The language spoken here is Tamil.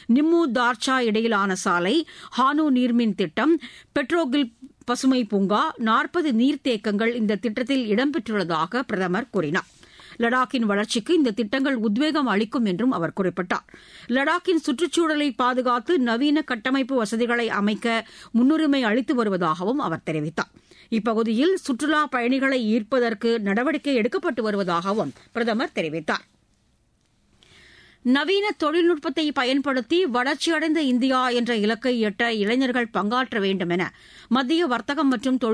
நிம்மு தார்ச்சா இடையிலான சாலை ஹானு நீர்மின் திட்டம் பெட்ரோகில் பசுமை பூங்கா நாற்பது நீர்த்தேக்கங்கள் இந்த திட்டத்தில் இடம்பெற்றுள்ளதாக பிரதமர் கூறினார் லடாக்கின் வளர்ச்சிக்கு இந்த திட்டங்கள் உத்வேகம் அளிக்கும் என்றும் அவர் குறிப்பிட்டார் லடாக்கின் சுற்றுச்சூழலை பாதுகாத்து நவீன கட்டமைப்பு வசதிகளை அமைக்க முன்னுரிமை அளித்து வருவதாகவும் அவர் தெரிவித்தார் இப்பகுதியில் சுற்றுலா பயணிகளை ஈர்ப்பதற்கு நடவடிக்கை எடுக்கப்பட்டு வருவதாகவும் பிரதமர் தெரிவித்தார் நவீன தொழில்நுட்பத்தை பயன்படுத்தி வளர்ச்சியடைந்த இந்தியா என்ற இலக்கை எட்ட இளைஞர்கள் பங்காற்ற வேண்டும் என மத்திய வர்த்தகம் மற்றும் தொழில்